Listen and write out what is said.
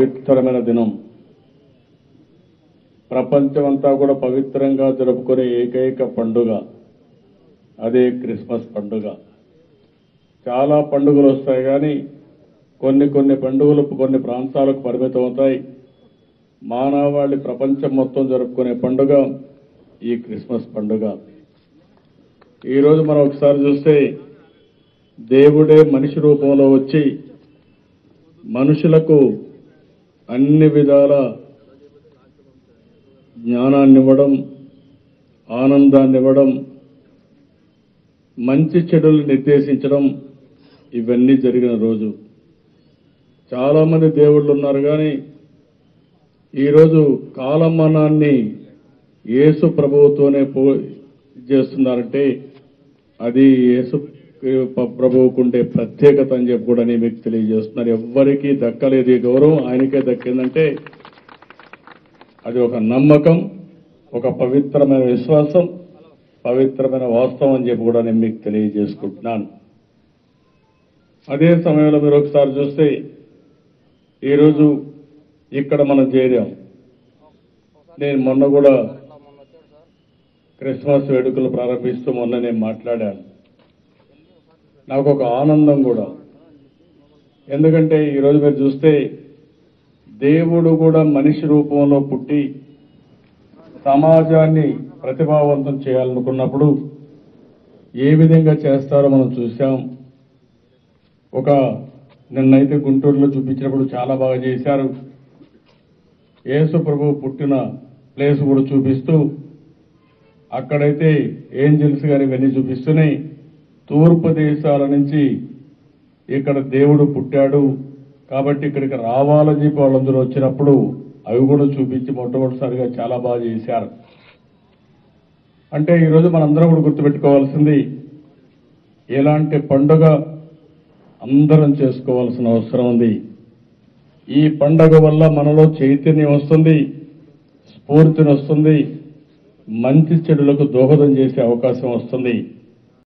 పవిత్రమైన దినం ప్రపంచమంతా కూడా పవిత్రంగా జరుపుకునే ఏకైక పండుగ అదే క్రిస్మస్ పండుగ చాలా పండుగలు వస్తాయి కానీ కొన్ని కొన్ని పండుగలు కొన్ని ప్రాంతాలకు పరిమితం అవుతాయి మానవాళి ప్రపంచం మొత్తం జరుపుకునే పండుగ ఈ క్రిస్మస్ పండుగ ఈరోజు మనం ఒకసారి చూస్తే దేవుడే మనిషి రూపంలో వచ్చి మనుషులకు అన్ని విధాల జ్ఞానాన్ని ఇవ్వడం ఆనందాన్ని ఇవ్వడం మంచి చెడులు నిర్దేశించడం ఇవన్నీ జరిగిన రోజు చాలా మంది దేవుళ్ళు ఉన్నారు కానీ ఈరోజు కాలమానాన్ని యేసు ప్రభువుతోనే పో చేస్తున్నారంటే అది యేసు ప్రభువుకుండే ప్రత్యేకత అని చెప్పి కూడా నేను మీకు తెలియజేస్తున్నారు ఎవ్వరికీ దక్కలేదు ఈ గౌరవం ఆయనకే దక్కిందంటే అది ఒక నమ్మకం ఒక పవిత్రమైన విశ్వాసం పవిత్రమైన వాస్తవం అని చెప్పి కూడా నేను మీకు తెలియజేసుకుంటున్నాను అదే సమయంలో మీరు ఒకసారి చూస్తే ఈరోజు ఇక్కడ మనం చేరాం నేను మొన్న కూడా క్రిస్మస్ వేడుకలు ప్రారంభిస్తూ మొన్న నేను మాట్లాడాను నాకు ఒక ఆనందం కూడా ఎందుకంటే ఈరోజు మీరు చూస్తే దేవుడు కూడా మనిషి రూపంలో పుట్టి సమాజాన్ని ప్రతిభావంతం చేయాలనుకున్నప్పుడు ఏ విధంగా చేస్తారో మనం చూసాం ఒక నిన్నైతే గుంటూరులో చూపించినప్పుడు చాలా బాగా చేశారు యేసు ప్రభు పుట్టిన ప్లేస్ కూడా చూపిస్తూ అక్కడైతే ఏంజల్స్ గారు ఇవన్నీ చూపిస్తున్నాయి తూర్పు దేశాల నుంచి ఇక్కడ దేవుడు పుట్టాడు కాబట్టి ఇక్కడికి రావాలని చెప్పి వాళ్ళందరూ వచ్చినప్పుడు అవి కూడా చూపించి మొట్టమొదటిసారిగా చాలా బాగా చేశారు అంటే ఈరోజు మనందరం కూడా గుర్తుపెట్టుకోవాల్సింది ఇలాంటి పండుగ అందరం చేసుకోవాల్సిన అవసరం ఉంది ఈ పండగ వల్ల మనలో చైతన్యం వస్తుంది స్ఫూర్తిని వస్తుంది మంచి చెడులకు దోహదం చేసే అవకాశం వస్తుంది